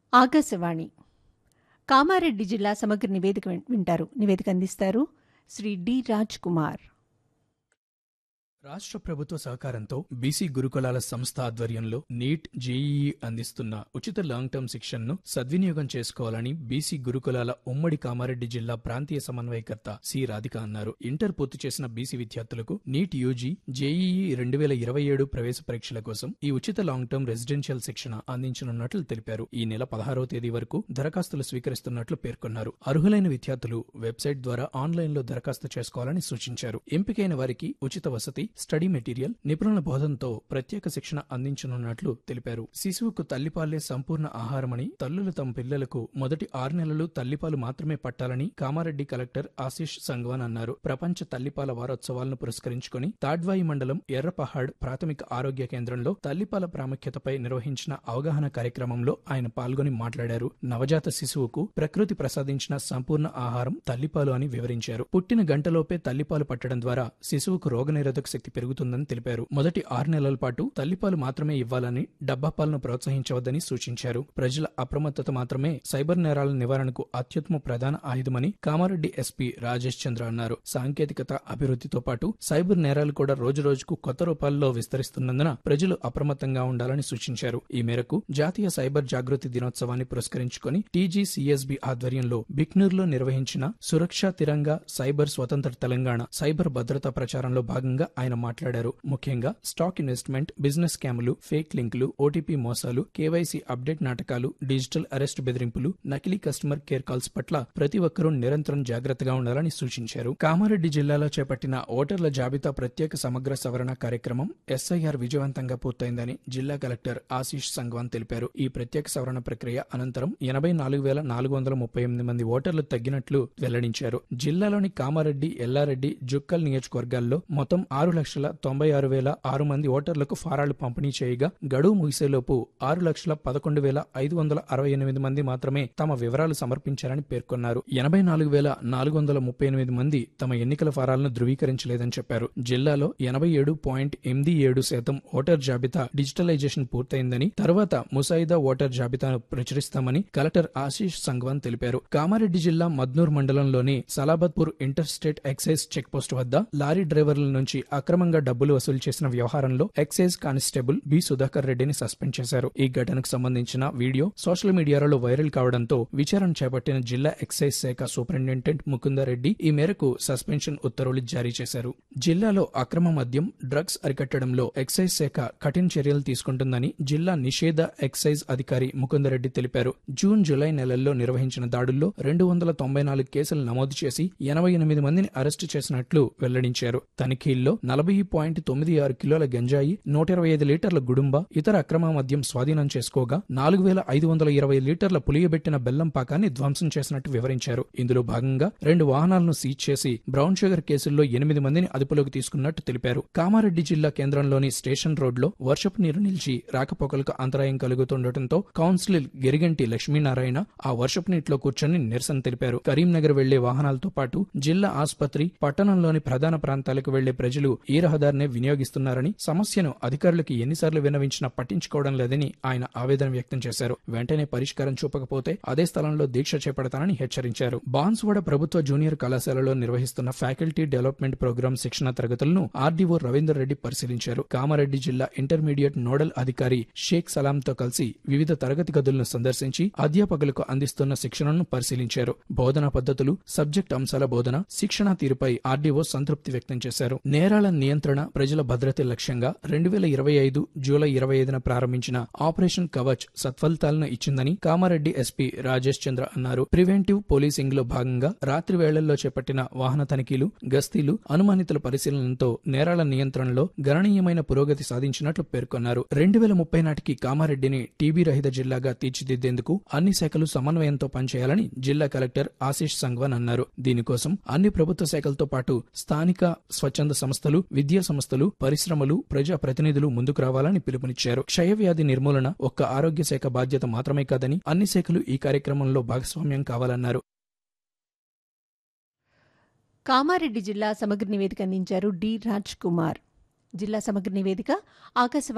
ఆకాశవాణి కామారెడ్డి జిల్లా సమగ్ర నివేదిక విన్- వింటారు నివేదిక అందిస్తారు శ్రీ డి రాజ్ కుమార్ రాష్ట్ర ప్రభుత్వ సహకారంతో బీసీ గురుకులాల సంస్థ ఆధ్వర్యంలో నీట్ జేఈఈ అందిస్తున్న ఉచిత లాంగ్ టర్మ్ శిక్షణను సద్వినియోగం చేసుకోవాలని బీసీ గురుకులాల ఉమ్మడి కామారెడ్డి జిల్లా ప్రాంతీయ సమన్వయకర్త సి రాధిక అన్నారు ఇంటర్ పూర్తి చేసిన బీసీ విద్యార్థులకు నీట్ యూజీ జేఈఈ రెండు వేల ఇరవై ఏడు ప్రవేశ పరీక్షల కోసం ఈ ఉచిత లాంగ్ టర్మ్ రెసిడెన్షియల్ శిక్షణ అందించనున్నట్లు తెలిపారు ఈ నెల పదహారవ తేదీ వరకు దరఖాస్తులు స్వీకరిస్తున్నట్లు పేర్కొన్నారు అర్హులైన విద్యార్థులు వెబ్సైట్ ద్వారా ఆన్లైన్లో దరఖాస్తు చేసుకోవాలని సూచించారు ఎంపికైన వారికి ఉచిత వసతి స్టడీ మెటీరియల్ నిపుణుల బోధనతో ప్రత్యేక శిక్షణ అందించనున్నట్లు తెలిపారు శిశువుకు తల్లిపాలే సంపూర్ణ ఆహారమని తల్లులు తమ పిల్లలకు మొదటి ఆరు నెలలు తల్లిపాలు మాత్రమే పట్టాలని కామారెడ్డి కలెక్టర్ ఆశీష్ సంగ్వాన్ అన్నారు ప్రపంచ తల్లిపాల వారోత్సవాలను పురస్కరించుకొని తాడ్వాయి మండలం ఎర్రపహాడ్ ప్రాథమిక ఆరోగ్య కేంద్రంలో తల్లిపాల ప్రాముఖ్యతపై నిర్వహించిన అవగాహన కార్యక్రమంలో ఆయన పాల్గొని మాట్లాడారు నవజాత శిశువుకు ప్రకృతి ప్రసాదించిన సంపూర్ణ ఆహారం తల్లిపాలు అని వివరించారు పుట్టిన గంటలోపే తల్లిపాలు పట్టడం ద్వారా శిశువుకు రోగనిరోధక శక్తి పెరుగుతుందని తెలిపారు మొదటి ఆరు నెలల పాటు తల్లిపాలు మాత్రమే ఇవ్వాలని డబ్బా పాలను ప్రోత్సహించవద్దని సూచించారు ప్రజల అప్రమత్తత మాత్రమే సైబర్ నేరాల నివారణకు అత్యుత్తమ ప్రధాన ఆయుధమని కామారెడ్డి ఎస్పీ రాజేష్ చంద్ర అన్నారు సాంకేతికత అభివృద్ధితో పాటు సైబర్ నేరాలు కూడా రోజురోజుకు కొత్త రూపాల్లో విస్తరిస్తున్నందున ప్రజలు అప్రమత్తంగా ఉండాలని సూచించారు ఈ మేరకు జాతీయ సైబర్ జాగృతి దినోత్సవాన్ని పురస్కరించుకొని టీజీసీఎస్బీ ఆధ్వర్యంలో బిక్నూర్లో నిర్వహించిన సురక్ష తిరంగా సైబర్ స్వతంత్ర తెలంగాణ సైబర్ భద్రతా ప్రచారంలో భాగంగా ఆయన మాట్లాడారు ముఖ్యంగా స్టాక్ ఇన్వెస్ట్మెంట్ బిజినెస్ స్కాములు ఫేక్ లింకులు ఓటీపీ మోసాలు కేవైసీ అప్డేట్ నాటకాలు డిజిటల్ అరెస్ట్ బెదిరింపులు నకిలీ కస్టమర్ కేర్ కాల్స్ పట్ల ప్రతి ఒక్కరూ నిరంతరం జాగ్రత్తగా ఉండాలని సూచించారు కామారెడ్డి జిల్లాలో చేపట్టిన ఓటర్ల జాబితా ప్రత్యేక సమగ్ర సవరణ కార్యక్రమం ఎస్ఐఆర్ విజయవంతంగా పూర్తయిందని జిల్లా కలెక్టర్ ఆశీష్ సంగ్వాన్ తెలిపారు ఈ ప్రత్యేక సవరణ ప్రక్రియ అనంతరం ఎనభై నాలుగు వేల నాలుగు వందల ముప్పై ఎనిమిది మంది ఓటర్లు తగ్గినట్లు వెల్లడించారు జిల్లాలోని కామారెడ్డి ఎల్లారెడ్డి జుక్కల్ నియోజకవర్గాల్లో మొత్తం ఆరు లక్షల తొంభై ఆరు వేల ఆరు మంది ఓటర్లకు ఫారాలు పంపిణీ చేయగా గడువు ముగిసేలోపు ఆరు లక్షల పదకొండు వేల ఐదు వందల అరవై ఎనిమిది మంది మాత్రమే తమ వివరాలు సమర్పించారని పేర్కొన్నారు ఎనభై నాలుగు వేల నాలుగు వందల ముప్పై ఎనిమిది మంది తమ ఎన్నికల ఫారాలను ధృవీకరించలేదని చెప్పారు జిల్లాలో ఎనభై ఏడు పాయింట్ ఎనిమిది ఏడు శాతం ఓటర్ జాబితా డిజిటలైజేషన్ పూర్తయిందని తర్వాత ముసాయిదా ఓటర్ జాబితాను ప్రచురిస్తామని కలెక్టర్ ఆశీష్ సంగ్వాన్ తెలిపారు కామారెడ్డి జిల్లా మద్నూర్ మండలంలోని Salabatpur inter state excise check post వద్ద లారీ డ్రైవర్ల నుంచి అక్రమంగా డబ్బులు వసూలు చేసిన వ్యవహారంలో ఎక్సైజ్ కానిస్టేబుల్ బి సుధాకర్ రెడ్డిని సస్పెండ్ చేశారు ఈ ఘటనకు సంబంధించిన వీడియో సోషల్ మీడియాలో వైరల్ కావడంతో విచారణ చేపట్టిన జిల్లా ఎక్సైజ్ శాఖ సూపరింటెండెంట్ ముకుందారెడ్డి ఈ మేరకు సస్పెన్షన్ ఉత్తర్వులు జారీ చేశారు జిల్లాలో అక్రమ మద్యం డ్రగ్స్ అరికట్టడంలో ఎక్సైజ్ శాఖ కఠిన చర్యలు తీసుకుంటుందని జిల్లా నిషేధ ఎక్సైజ్ అధికారి ముకుందరెడ్డి తెలిపారు జూన్ జూలై నెలల్లో నిర్వహించిన దాడుల్లో రెండు వందల తొంభై నాలుగు కేసులు నమోదు చేసి ఎనభై ఎనిమిది మందిని అరెస్టు చేసినట్లు వెల్లడించారు తనిఖీల్లో నలభై పాయింట్ తొమ్మిది ఆరు కిలోల గంజాయి నూట ఇరవై ఐదు లీటర్ల గుడుంబ ఇతర అక్రమ మద్యం స్వాధీనం చేసుకోగా నాలుగు వేల ఐదు వందల ఇరవై లీటర్ల పులియబెట్టిన బెల్లం పాకాన్ని ధ్వంసం చేసినట్టు వివరించారు ఇందులో భాగంగా రెండు వాహనాలను సీజ్ చేసి బ్రౌన్ షుగర్ కేసుల్లో ఎనిమిది మందిని అదుపులోకి తీసుకున్నట్టు తెలిపారు కామారెడ్డి జిల్లా కేంద్రంలోని స్టేషన్ రోడ్లో వర్షపు నీరు నిలిచి రాకపోకలకు అంతరాయం కలుగుతుండటంతో కౌన్సిలర్ గెరిగంటి లక్ష్మీనారాయణ ఆ వర్షపు నీటిలో కూర్చొని నిరసన తెలిపారు కరీంనగర్ వెళ్లే వాహనాలతో పాటు జిల్లా ఆసుపత్రి పట్టణంలోని ప్రధాన ప్రాంతాలకు వెళ్లే ప్రజలు ఈ రహదారినే వినియోగిస్తున్నారని సమస్యను అధికారులకు ఎన్నిసార్లు విన్నవించినా పట్టించుకోవడం లేదని ఆయన ఆవేదన వ్యక్తం చేశారు వెంటనే పరిష్కారం చూపకపోతే అదే స్థలంలో దీక్ష చేపడతానని హెచ్చరించారు బాన్స్వాడ ప్రభుత్వ జూనియర్ కళాశాలలో నిర్వహిస్తున్న ఫ్యాకల్టీ డెవలప్మెంట్ ప్రోగ్రాం శిక్షణ తరగతులను ఆర్డీఓ రవీందర్ రెడ్డి పరిశీలించారు కామారెడ్డి జిల్లా ఇంటర్మీడియట్ నోడల్ అధికారి షేక్ సలాంతో కలిసి వివిధ తరగతి గదులను సందర్శించి అధ్యాపకులకు అందిస్తున్న శిక్షణను పరిశీలించారు బోధనా పద్ధతులు సబ్జెక్ట్ అంశాల బోధన శిక్షణ తీరుపై ఆర్డీఓ సంతృప్తి వ్యక్తం చేశారు నేరాల నియంత్రణ ప్రజల భద్రత లక్ష్యంగా రెండు వేల ఇరవై ఐదు జూలై ఇరవై ఐదున ప్రారంభించిన ఆపరేషన్ కవచ్ సత్ఫలితాలను ఇచ్చిందని కామారెడ్డి ఎస్పీ రాజేష్ చంద్ర అన్నారు ప్రివెంటివ్ పోలీసింగ్ లో భాగంగా రాత్రి వేళల్లో చేపట్టిన వాహన తనిఖీలు గస్తీలు అనుమానితుల పరిశీలనతో నేరాల నియంత్రణలో గణనీయమైన పురోగతి సాధించినట్లు పేర్కొన్నారు రెండు వేల ముప్పై నాటికి కామారెడ్డిని టీబీ రహిత జిల్లాగా తీర్చిదిద్దేందుకు అన్ని శాఖలు సమన్వయంతో పనిచేయాలని జిల్లా కలెక్టర్ ఆశీష్ సంగ్వాన్ అన్నారు దీనికోసం అన్ని ప్రభుత్వ శాఖలతో పాటు స్థానిక స్వచ్ఛంద సంస్థలు విద్యా సంస్థలు పరిశ్రమలు ప్రజా ప్రతినిధులు ముందుకు రావాలని పిలుపునిచ్చారు క్షయవ్యాధి నిర్మూలన ఒక్క ఆరోగ్య శాఖ బాధ్యత మాత్రమే కాదని అన్ని శాఖలు ఈ కార్యక్రమంలో భాగస్వామ్యం కావాలన్నారు కామారెడ్డి జిల్లా సమగ్ర నివేదిక అందించారు డి రాజ్ కుమార్ జిల్లా సమగ్ర నివేదిక ఆకాశవాణి